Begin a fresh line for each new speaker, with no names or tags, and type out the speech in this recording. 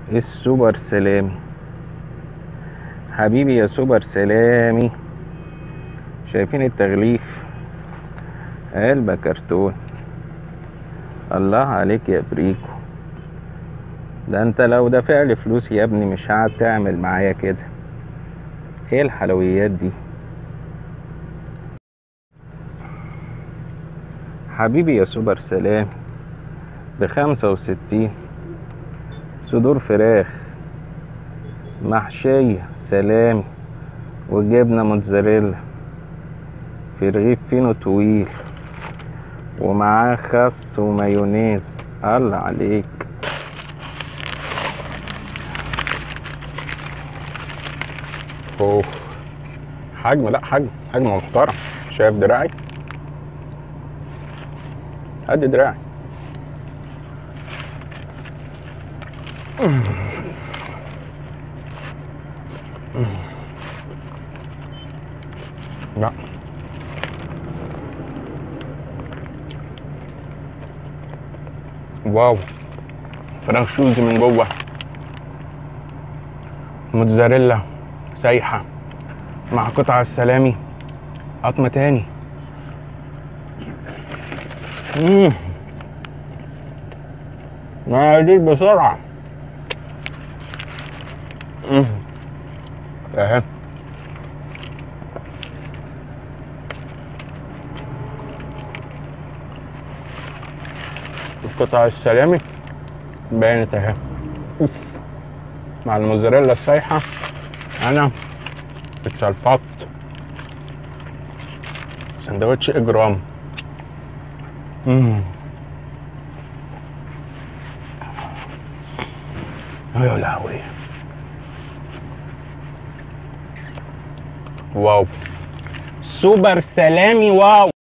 السوبر سلامي حبيبي يا سوبر سلامي شايفين التغليف علبة كرتون الله عليك يا بريكو ده انت لو دافع لي فلوس يا ابني مش هقعد تعمل معايا كده ايه الحلويات دي حبيبي يا سوبر سلام بخمسة وستين صدور فراخ محشية سلامي وجبنة موتزاريلا في رغيف فينو طويل ومعاه خس ومايونيز الله عليك اوه حجم لا حجم حجم محترم شايف دراعي قد دراعي لا واو فراخ شوز من جوه موتزاريلا سايحة مع قطع السلامي قطمة تاني مم. مقادير بسرعة مم. اهي قطع السلامي بانت اهي أوف. مع الموزاريلا السايحة انا اتشلفطت سندوتش اجرام مم. يا لهوي واو سوبر سلامي واو